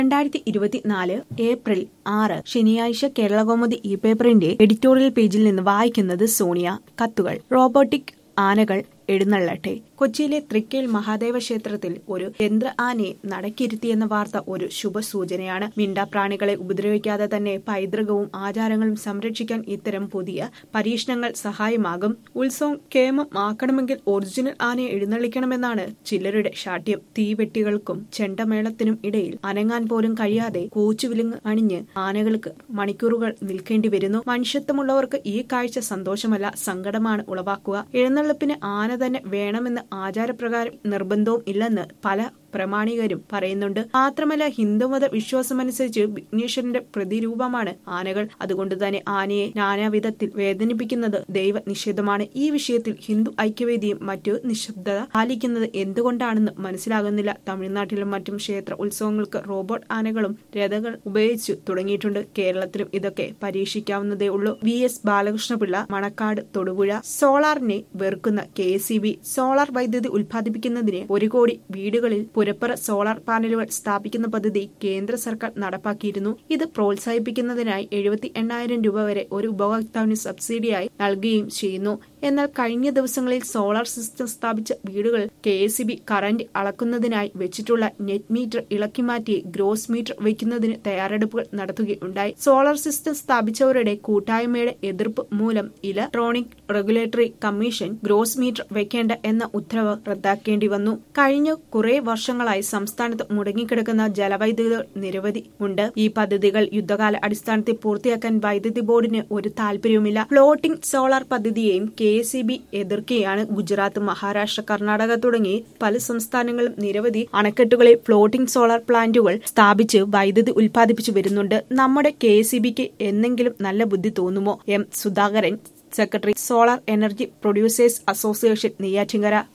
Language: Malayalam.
രണ്ടായിരത്തി ഇരുപത്തിനാല് ഏപ്രിൽ ആറ് ശനിയാഴ്ച കേരളകൗമുദി ഈ പേപ്പറിന്റെ എഡിറ്റോറിയൽ പേജിൽ നിന്ന് വായിക്കുന്നത് സോണിയ കത്തുകൾ റോബോട്ടിക് ആനകൾ എഴുന്നള്ളട്ടെ കൊച്ചിയിലെ തൃക്കേൽ മഹാദേവ ക്ഷേത്രത്തിൽ ഒരു യന്ത്ര ആനയെ നടക്കിരുത്തിയെന്ന വാർത്ത ഒരു ശുഭസൂചനയാണ് മിണ്ടാപ്രാണികളെ ഉപദ്രവിക്കാതെ തന്നെ പൈതൃകവും ആചാരങ്ങളും സംരക്ഷിക്കാൻ ഇത്തരം പുതിയ പരീക്ഷണങ്ങൾ സഹായമാകും ഉത്സവം കേമമാക്കണമെങ്കിൽ ഒറിജിനൽ ആനയെ എഴുന്നള്ളിക്കണമെന്നാണ് ചിലരുടെ ശാഠ്യം തീവെട്ടികൾക്കും ചെണ്ടമേളത്തിനും ഇടയിൽ അനങ്ങാൻ പോലും കഴിയാതെ കൂച്ചുവിലുങ്ങ് അണിഞ്ഞ് ആനകൾക്ക് മണിക്കൂറുകൾ നിൽക്കേണ്ടി വരുന്നു മനുഷ്യത്വമുള്ളവർക്ക് ഈ കാഴ്ച സന്തോഷമല്ല സങ്കടമാണ് ഉളവാക്കുക എഴുന്നള്ളിപ്പിന് ആന തന്നെ വേണമെന്ന് ആചാരപ്രകാരം നിർബന്ധവും ഇല്ലെന്ന് പല പ്രമാണികരും പറയുന്നുണ്ട് മാത്രമല്ല ഹിന്ദുമത വിശ്വാസമനുസരിച്ച് വിഘ്നേശ്വരന്റെ പ്രതിരൂപമാണ് ആനകൾ അതുകൊണ്ട് തന്നെ ആനയെ നാനാവിധത്തിൽ വേദനിപ്പിക്കുന്നത് ദൈവ നിഷേധമാണ് ഈ വിഷയത്തിൽ ഹിന്ദു ഐക്യവേദിയും മറ്റു നിശബ്ദത പാലിക്കുന്നത് എന്തുകൊണ്ടാണെന്ന് മനസ്സിലാകുന്നില്ല തമിഴ്നാട്ടിലും മറ്റും ക്ഷേത്ര ഉത്സവങ്ങൾക്ക് റോബോട്ട് ആനകളും രഥങ്ങൾ ഉപയോഗിച്ചു തുടങ്ങിയിട്ടുണ്ട് കേരളത്തിലും ഇതൊക്കെ പരീക്ഷിക്കാവുന്നതേ ഉള്ളൂ വി എസ് ബാലകൃഷ്ണപിള്ള മണക്കാട് തൊടുപുഴ സോളാറിനെ വെറുക്കുന്ന കെ സോളാർ വൈദ്യുതി ഉൽപ്പാദിപ്പിക്കുന്നതിന് ഒരു കോടി വീടുകളിൽ പുരപ്പുറ സോളാർ പാനലുകൾ സ്ഥാപിക്കുന്ന പദ്ധതി കേന്ദ്ര സർക്കാർ നടപ്പാക്കിയിരുന്നു ഇത് പ്രോത്സാഹിപ്പിക്കുന്നതിനായി എഴുപത്തി എണ്ണായിരം രൂപ വരെ ഒരു ഉപഭോക്താവിന് സബ്സിഡിയായി നൽകുകയും ചെയ്യുന്നു എന്നാൽ കഴിഞ്ഞ ദിവസങ്ങളിൽ സോളാർ സിസ്റ്റം സ്ഥാപിച്ച വീടുകൾ കെ എസ് ബി കറന്റ് അളക്കുന്നതിനായി വെച്ചിട്ടുള്ള നെറ്റ് മീറ്റർ ഇളക്കി മാറ്റി ഗ്രോസ് മീറ്റർ വയ്ക്കുന്നതിന് തയ്യാറെടുപ്പുകൾ നടത്തുകയുണ്ടായി സോളാർ സിസ്റ്റം സ്ഥാപിച്ചവരുടെ കൂട്ടായ്മയുടെ എതിർപ്പ് മൂലം electronic regulatory commission gross meter വെക്കേണ്ട എന്ന ഉത്തരവ് റദ്ദാക്കേണ്ടി വന്നു കഴിഞ്ഞ കുറെ വർഷങ്ങളായി സംസ്ഥാനത്ത് മുടങ്ങിക്കിടക്കുന്ന ജലവൈദ്യുതികൾ നിരവധി ഉണ്ട് ഈ പദ്ധതികൾ യുദ്ധകാല അടിസ്ഥാനത്തിൽ പൂർത്തിയാക്കാൻ വൈദ്യുതി ബോർഡിന് ഒരു താല്പര്യവുമില്ല ഫ്ലോട്ടിംഗ് സോളാർ പദ്ധതിയെയും കെ എസ് ഇ ബി എതിർക്കുകയാണ് ഗുജറാത്ത് മഹാരാഷ്ട്ര കർണാടക തുടങ്ങി പല സംസ്ഥാനങ്ങളും നിരവധി അണക്കെട്ടുകളിൽ ഫ്ലോട്ടിംഗ് സോളാർ പ്ലാന്റുകൾ സ്ഥാപിച്ച് വൈദ്യുതി ഉൽപ്പാദിപ്പിച്ചു വരുന്നുണ്ട് നമ്മുടെ കെ എസ് ഇ ബിക്ക് എന്നെങ്കിലും നല്ല ബുദ്ധി തോന്നുമോ M Sudhakaran secretary solar energy producers association Neyyattinkara